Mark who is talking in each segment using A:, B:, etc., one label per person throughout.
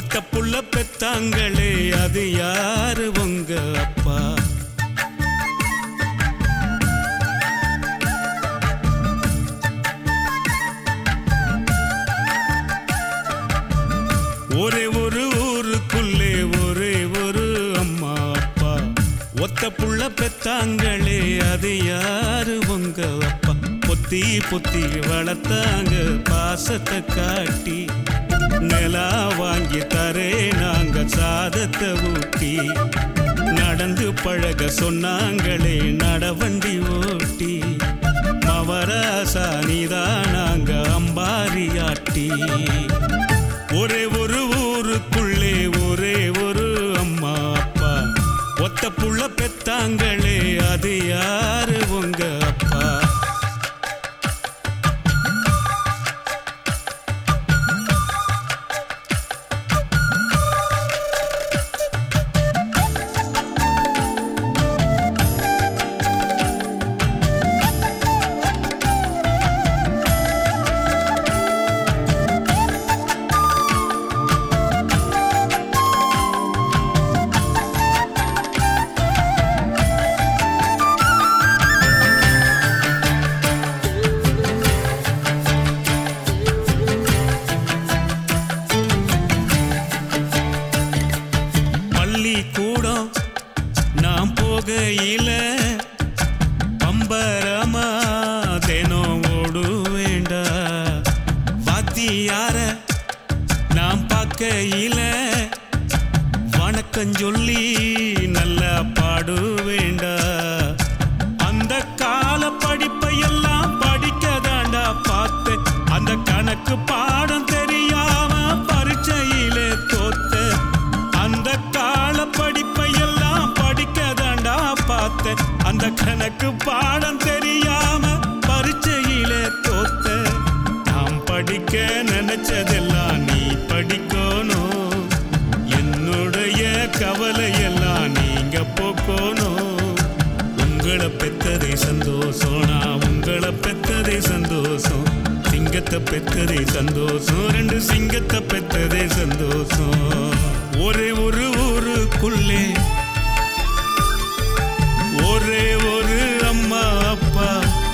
A: ஒத்த புள்ள பெத்தாங்களே அது யாரு உங்க அப்பா ஒரே ஒரு ஊருக்குள்ளே ஒரே ஒரு அம்மா அப்பா ஒத்த புள்ள பெத்தாங்களே அது யாரு உங்க அப்பா பொத்தி பொத்தி வளர்த்தாங்க பாசத்தை காட்டி நிலா வாங்கி தரே நாங்க சாதத்தை ஊட்டி நடந்து பழக சொன்னாங்களே நடவண்டி ஓட்டி மவராசா நீதான் நாங்க அம்பாரியாட்டி ஒரே ஒரு ஊருக்குள்ளே ஒரே ஒரு அம்மா அப்பா ஒத்த புள்ள பெத்தாங்களே அது யாரு உங்க அப்பா பள்ளிக்கூடம் நாம் போகையில பம்பரமா தினம் ஓடு வேண்டா வாத்தியார நாம் பார்க்கையில வணக்கம் சொல்லி நல்லா பாடு வேண்டா அந்த கால படிப்பை எல்லாம் படிக்க தாண்டா பார்த்தேன் அந்த கணக்கு பாடம் தெரியாம பரீட்சையிலே தோத்த அந்த கால படிப்பை எல்லாம் படிக்க தாண்டா பார்த்தேன் அந்த கணக்கு பாடம் தெரியாம பரீட்சையிலே தோத்த நாம் படிக்க நினைச்சதெல்லாம் நீ படிக்கணும் என்னுடைய கவலை எல்லாம் நீங்க போக்கணும் உங்களை பெத்ததே சந்தோஷம் நான் உங்களை பெத்ததே சந்தோஷம் சிங்கத்தை பெத்ததே சந்தோஷம் ரெண்டு சிங்கத்தை பெத்ததே சந்தோஷம் ஒரே ஒரு ஊருக்குள்ளே ஒரே ஒரு அம்மா அப்பா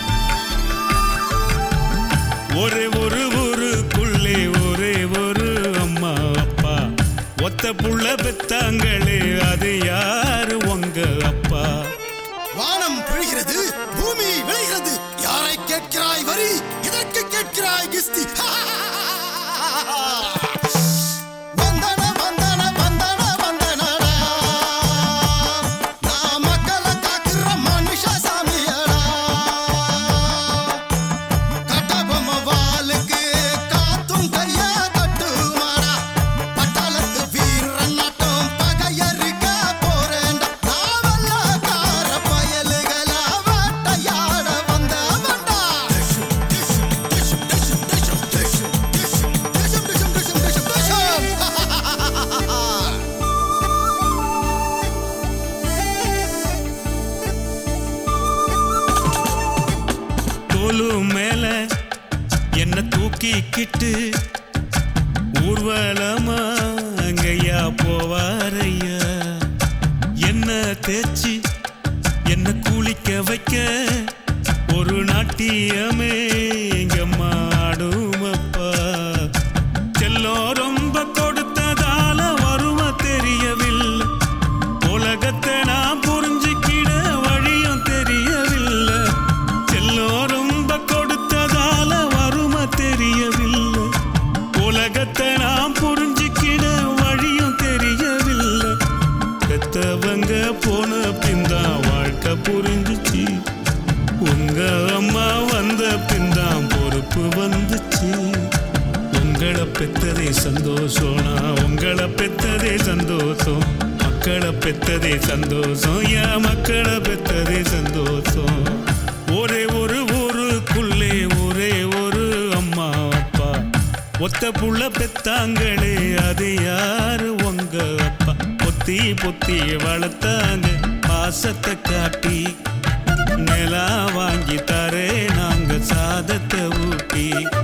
A: ஒரே ஒரு ஊருக்குள்ளே ஒரே ஒரு அம்மா அப்பா ஒத்த புள்ள பெத்தாங்களே அது யாரு உங்க அப்பா
B: வானம் பொழிகிறது பூமி விளைகிறது யாரை கேட்கிறாய் வரி இதற்கு கேட்கிறாய் கிஸ்தி வந்தன வந்தன வந்தன வந்தனடா நான் மக்களை காக்குற மனுஷ சாமியடா கட்டபொம்ம வாளுக்கு காத்தும் கையா கட்டுமாடா பட்டாளத்து வீரன் நாட்டம் பகையறுக்க போறேன்டா நாவல்ல கார பயலுகளா வேட்டையாட வந்தவன்டா
A: தோலு மேல என்ன தூக்கிக்கிட்டு ஊர்வலமா அங்கய்யா போவாரையா என்ன தேய்ச்சி என்ன குளிக்க வைக்க ஒரு நாட்டியமே எங்க மாடும் அப்பா செல்லம் ரொம்ப கொடுத்ததால வருவ தெரியவில்லை உலகத்தை நான் புரிஞ்சுக்கிட வழியும் தெரியவில்லை செல்லம் ரொம்ப கொடுத்ததால வறுமை தெரியவில்லை உலகத்தை நான் புரிஞ்சுக்கிட வழியும் தெரியவில்லை பெத்தவங்க போன பின்தான் வாழ்க்கை புரிஞ்சுச்சு உங்க அம்மா வந்த பின்தான் பொறுப்பு வந்துச்சு உங்களை பெத்ததே சந்தோஷம் நான் உங்களை பெத்ததே சந்தோஷம் மக்களை பெத்ததே சந்தோஷம் என் மக்களை பெத்ததே சந்தோஷம் ஒரே ஒரு ஊருக்குள்ளே ஒரே ஒரு அம்மா அப்பா ஒத்த புள்ள பெத்தாங்களே அது யாரு உங்க அப்பா பொத்தி பொத்தி வளர்த்தாங்க பாசத்தை காட்டி நிலா வாங்கி தரே நாங்க சாதத்தை ஊட்டி